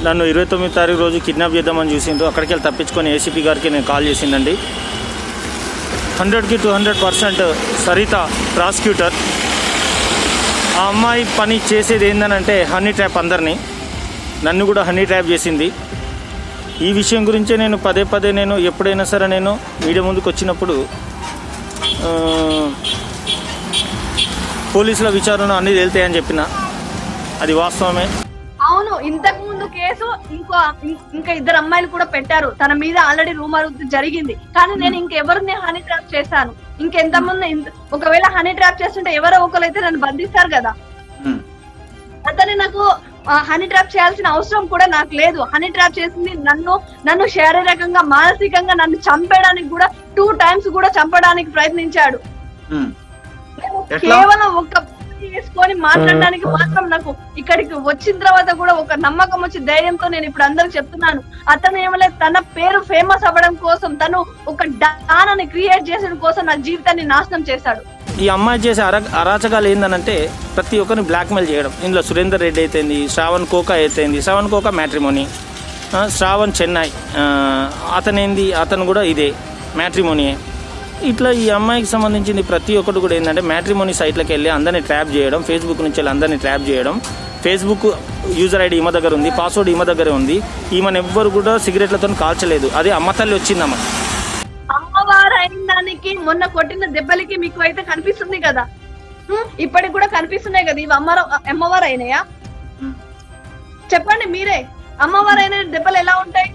నన్ను ఇరవై తొమ్మిది తారీఖు రోజు కిడ్నాప్ చేద్దామని చూసిండ్రు అక్కడికి వెళ్ళి తప్పించుకొని ఏసీపీ గారికి నేను కాల్ చేసిందండి హండ్రెడ్కి two hundred percent Saritha prosecutor ఆ అమ్మాయి పని చేసేది ఏందనంటే హనీ ట్రాప్ అందరినీ నన్ను కూడా హనీ ట్రాప్ చేసింది ఈ విషయం గురించే నేను పదే పదే నేను ఎప్పుడైనా సరే నేను మీడియా ముందుకు వచ్చినప్పుడు ఆ, పోలీసుల విచారణ అన్నీ తేలుతాయని చెప్పిన అది వాస్తవమే అవును ఇంతకు ముందు కేసు ఇంకో ఇం- ఇంకా ఇద్దరు అమ్మాయిలు కూడా పెట్టారు తన మీద ఆల్రెడీ రూమర్ జరిగింది కానీ నేను ఇంకెవరిని హనీ ట్రాప్ చేశాను ఇంకెంతమంది ఇంత- ఒకవేళ హనీ ట్రాప్ చేస్తుంటే ఎవరో ఒకరు అయితే నన్ను బంధిస్తారు కదా ఉమ్, అతన్ని నాకు హనీ ట్రాప్ చేయాల్సిన అవసరం కూడా నాకు లేదు హనీ ట్రాప్ చేసింది నన్ను నన్ను శారీరకంగా మానసికంగా నన్ను చంపేయడానికి కూడా టూ టైమ్స్ కూడా చంపడానికి ప్రయత్నించాడు ఉమ్. నేను ఎట్లా? కేవలం ఒక పని చేసుకొని మాట్లాడడానికి మాత్రం నాకు ఇక్కడికి వచ్చిన తర్వాత కూడా ఒక నమ్మకం వచ్చి ధైర్యంతో నేను ఇప్పుడు అందరికి చెప్తున్నాను అతను ఏమలేదు తన పేరు ఫేమస్ అవ్వడం కోసం తను ఒక డానాన్ని క్రియేట్ చేసడం కోసం నా జీవితాన్ని నాశనం చేశాడు ఈ అమ్మాయి చేసే అర అరాచకాలు ఏందనంటే ప్రతి ఒక్కరిని బ్లాక్మెయిల్ చేయడం ఇందులో సురేందర్ రెడ్డి అయితేంది శ్రావణ్ కోకా అయితేంది శ్రావణ్ కోకా మ్యాట్రిమోని ఆ, శ్రావణ్ చెన్నై ఆ, అతనేంది అతను కూడా ఇదే మ్యాట్రిమోని ఇట్లా ఈ అమ్మాయికి సంబంధించింది ప్రతి ఒక్కటి కూడా ఏంటంటే మ్యాట్రిమోని సైట్లకు వెళ్ళి అందరినీ ట్రాప్ చేయడం ఫేస్బుక్ నుంచి వెళ్ళి అందరినీ ట్రాప్ చేయడం ఫేస్బుక్ యూజర్ ఐడి ఈమె దగ్గర ఉంది పాస్వర్డ్ ఈమె దగ్గర ఉంది ఈమెను ఎవ్వరు కూడా సిగరెట్లతో కాల్చలేదు అదే అమ్మ తల్లి వచ్చిందమ్మ అమ్మవారు అయిన దానికి మొన్న కొట్టిన దెబ్బలకి మీకు అయితే కనిపిస్తుంది కదా హ్మ్, ఇప్పటికి కూడా కనిపిస్తున్నాయి కదా ఇవి అమ్మ అమ్మవారు అయినాయా ఉమ్, చెప్పండి మీరే అమ్మవారు అయిన దెబ్బలు ఎలా ఉంటాయి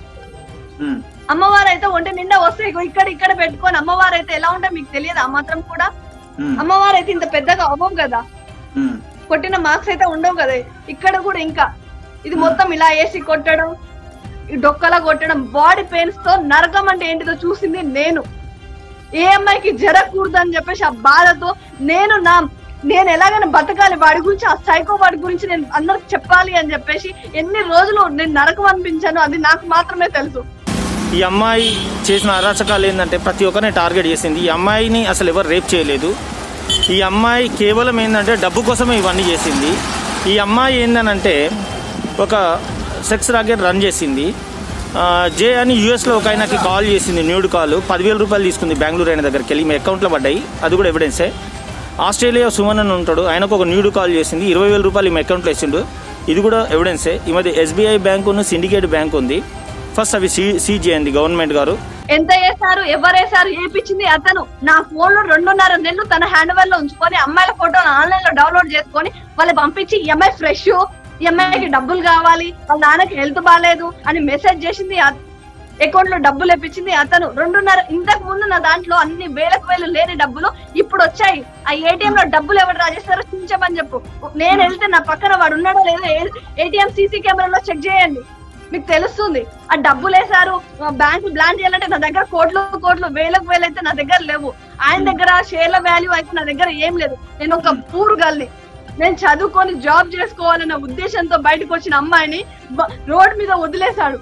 ఉమ్. అమ్మవారు అయితే ఒంటి నిండా వస్తాయి ఇగో ఇక్కడ ఇక్కడ పెట్టుకొని అమ్మవారు అయితే ఎలా ఉంటాయి మీకు తెలియదు ఆ మాత్రం కూడా ఉమ్, అమ్మవారు అయితే ఇంత పెద్దగా అవ్వవు కదా ఉమ్. కొట్టిన మార్క్స్ అయితే ఉండవు కదా ఇక్కడ కూడా ఇంకా ఇది మొత్తం ఇలా వేసి కొట్టడం ఈ డొక్కలా కొట్టడం బాడీ పెయిన్స్ తో నరకం అంటే ఏంటిదో చూసింది నేను ఏ అమ్మాయికి జరగకూడదు అని చెప్పేసి ఆ బాధతో నేను నా నేను ఎలాగైనా బతకాలి వాడి గురించి ఆ సైకో వాడి గురించి నేను అందరికి చెప్పాలి అని చెప్పేసి ఎన్ని రోజులు నేను నరకం అనిపించాను అది నాకు మాత్రమే తెలుసు ఈ అమ్మాయి చేసిన అరాచకాలు ఏంటంటే ప్రతి ఒక్కరిని టార్గెట్ చేసింది ఈ అమ్మాయిని అసలు ఎవరు రేప్ చేయలేదు ఈ అమ్మాయి కేవలం ఏంటంటే డబ్బు కోసమే ఇవన్నీ చేసింది ఈ అమ్మాయి ఏందనంటే ఒక సెక్స్ రాకెట్ రన్ చేసింది ఆ, జే అని యూఎస్లో ఒక ఆయనకి కాల్ చేసింది న్యూడ్ కాల్ పదివేల రూపాయలు తీసుకుంది బెంగళూరు ఆయన దగ్గరికి వెళ్ళి మీ అకౌంట్లో పడ్డాయి అది కూడా ఎవిడెన్సే ఆస్ట్రేలియా సుమన్ అని ఉంటాడు ఆయనకు ఒక న్యూడ్ కాల్ చేసింది ఇరవై వేల రూపాయలు ఈమె అకౌంట్లో వేసిండు ఇది కూడా ఎవిడెన్సే ఈ మధ్య ఎస్బీఐ బ్యాంక్ ఉన్న సిండికేట్ బ్యాంక్ ఉంది ఫస్ట్ అవి సీ సీజ్ చేయండి గవర్నమెంట్ గారు ఎంత వేశారు ఎవరేసారు ఏపిచ్చింది అతను నా ఫోన్ లో రెండున్నర నెలలు తన హ్యాండ్ ఓవర్ లో ఉంచుకొని అమ్మాయిల ఫోటో ఆన్లైన్ లో డౌన్లోడ్ చేసుకొని వాళ్ళు పంపించి ఈ అమ్మాయి ఫ్రెష్ ఈ అమ్మాయికి డబ్బులు కావాలి వాళ్ళ నాన్నకి హెల్త్ బాగాలేదు అని మెసేజ్ చేసింది అకౌంట్ లో డబ్బులు ఇప్పించింది అతను రెండున్నర ఇంతకు ముందు నా దాంట్లో అన్ని వేలకు వేలు లేని డబ్బులు ఇప్పుడు వచ్చాయి ఆ ఏటీఎం లో డబ్బులు ఎవరు రాజేస్తారో చూపించమని చెప్పు నేను వెళ్తే నా పక్కన వాడు ఉన్నాడో లేదో ఏటీఎం సీసీ కెమెరాలో చెక్ చేయండి మీకు తెలుస్తుంది ఆ డబ్బులు వేసారు బ్యాంక్ బ్లాన్ చేయాలంటే నా దగ్గర కోట్లు కోట్లు వేలకు వేలు అయితే నా దగ్గర లేవు ఆయన దగ్గర షేర్ల వాల్యూ అయితే నా దగ్గర ఏం లేదు నేను ఒక పూర్ గల్ని నేను చదువుకొని జాబ్ చేసుకోవాలన్న ఉద్దేశంతో బయటకు వచ్చిన అమ్మాయిని రోడ్ మీద వదిలేశాడు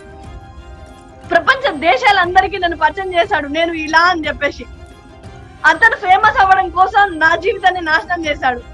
ప్రపంచ దేశాలందరికీ నన్ను పరిచయం చేశాడు నేను ఇలా అని చెప్పేసి అతను ఫేమస్ అవ్వడం కోసం నా జీవితాన్ని నాశనం చేశాడు